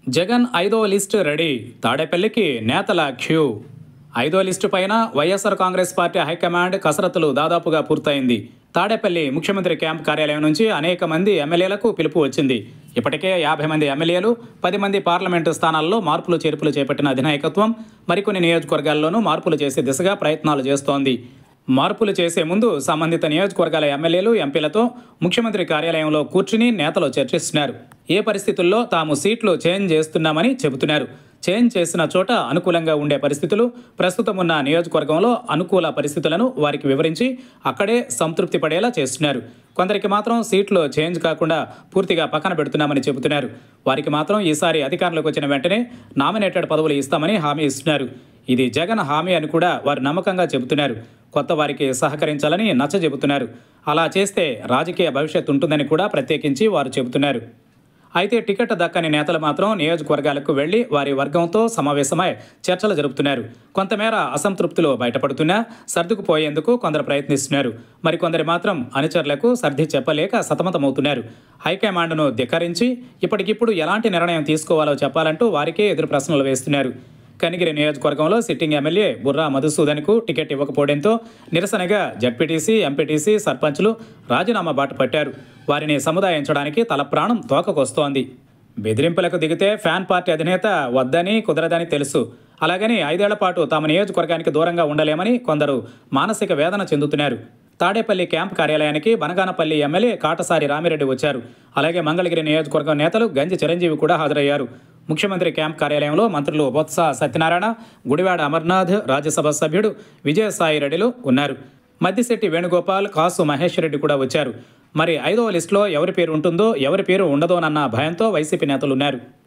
జగన్ ఐదో list ready తాడేపల్లికి నేతల queue ఐదో లిస్టు పైన వైఎస్ఆర్ కాంగ్రెస్ పార్టీ హైకమాండ్ కసరత్తులు దాదాపుగా పూర్తయింది తాడేపల్లి ముఖ్యమంత్రి క్యాంప్ కార్యాలయం నుంచి అనేక మంది ఎమ్మెల్యేలకు పిలుపు వచ్చింది ఇప్పటికే యాభై మంది ఎమ్మెల్యేలు పది మంది పార్లమెంటు స్థానాల్లో మార్పులు చేర్పులు చేపట్టిన అధినాయకత్వం మరికొన్ని నియోజకవర్గాల్లోనూ మార్పులు చేసే దిశగా ప్రయత్నాలు చేస్తోంది మార్పులు చేసే ముందు సంబంధిత నియోజకవర్గాల ఎమ్మెల్యేలు ఎంపీలతో ముఖ్యమంత్రి కార్యాలయంలో కూర్చుని నేతలు చర్చిస్తున్నారు ఏ పరిస్థితుల్లో తాము సీట్లు చేంజ్ చేస్తున్నామని చెబుతున్నారు చేంజ్ చేసిన చోట అనుకూలంగా ఉండే పరిస్థితులు ప్రస్తుతం ఉన్న నియోజకవర్గంలో అనుకూల పరిస్థితులను వారికి వివరించి అక్కడే సంతృప్తి పడేలా చేస్తున్నారు కొందరికి మాత్రం సీట్లు చేంజ్ కాకుండా పూర్తిగా పక్కన పెడుతున్నామని చెబుతున్నారు వారికి మాత్రం ఈసారి అధికారంలోకి వచ్చిన వెంటనే నామినేటెడ్ పదవులు ఇస్తామని హామీ ఇస్తున్నారు ఇది జగన్ హామీ అని కూడా వారు నమ్మకంగా చెబుతున్నారు కొత్త వారికి సహకరించాలని నచ్చ చెబుతున్నారు అలా చేస్తే రాజకీయ భవిష్యత్తు ఉంటుందని కూడా ప్రత్యేకించి వారు చెబుతున్నారు అయితే టికెట్ దక్కని నేతలు మాత్రం నియోజకవర్గాలకు వెళ్లి వారి వర్గంతో సమావేశమై చర్చలు జరుపుతున్నారు కొంతమేర అసంతృప్తులు బయటపడుతున్నా సర్దుకుపోయేందుకు కొందరు ప్రయత్నిస్తున్నారు మరికొందరు మాత్రం అనుచరులకు సర్ది చెప్పలేక సతమతమవుతున్నారు హైకమాండ్ను ధిక్కరించి ఇప్పటికిప్పుడు ఎలాంటి నిర్ణయం తీసుకోవాలో చెప్పాలంటూ వారికే ఎదురు ప్రశ్నలు వేస్తున్నారు కనిగిరి నియోజకవర్గంలో సిట్టింగ్ ఎమ్మెల్యే బుర్రా మధుసూదన్కు టికెట్ ఇవ్వకపోవడంతో నిరసనగా జడ్పీటీసీ ఎంపీటీసీ సర్పంచ్లు రాజీనామా బాట పట్టారు వారిని సముదాయించడానికి తల ప్రాణం తోకకొస్తోంది బెదిరింపులకు దిగితే ఫ్యాన్ పార్టీ అధినేత వద్దని కుదరదని తెలుసు అలాగని ఐదేళ్ల పాటు తమ నియోజకవర్గానికి దూరంగా ఉండలేమని కొందరు మానసిక వేదన చెందుతున్నారు తాడేపల్లి క్యాంప్ కార్యాలయానికి బనగానపల్లి ఎమ్మెల్యే కాటసారి రామిరెడ్డి వచ్చారు అలాగే మంగళగిరి నియోజకవర్గం నేతలు గంజి చిరంజీవి కూడా హాజరయ్యారు ముఖ్యమంత్రి క్యాంప్ కార్యాలయంలో మంత్రులు బొత్స సత్యనారాయణ గుడివాడ అమర్నాథ్ రాజ్యసభ సభ్యుడు విజయసాయి రెడ్డిలు ఉన్నారు మద్దిశెట్టి వేణుగోపాల్ కాసు మహేష్ రెడ్డి కూడా వచ్చారు మరి ఐదవ లిస్టులో ఎవరి పేరు ఉంటుందో ఎవరి పేరు ఉండదోనన్న భయంతో వైసీపీ నేతలు ఉన్నారు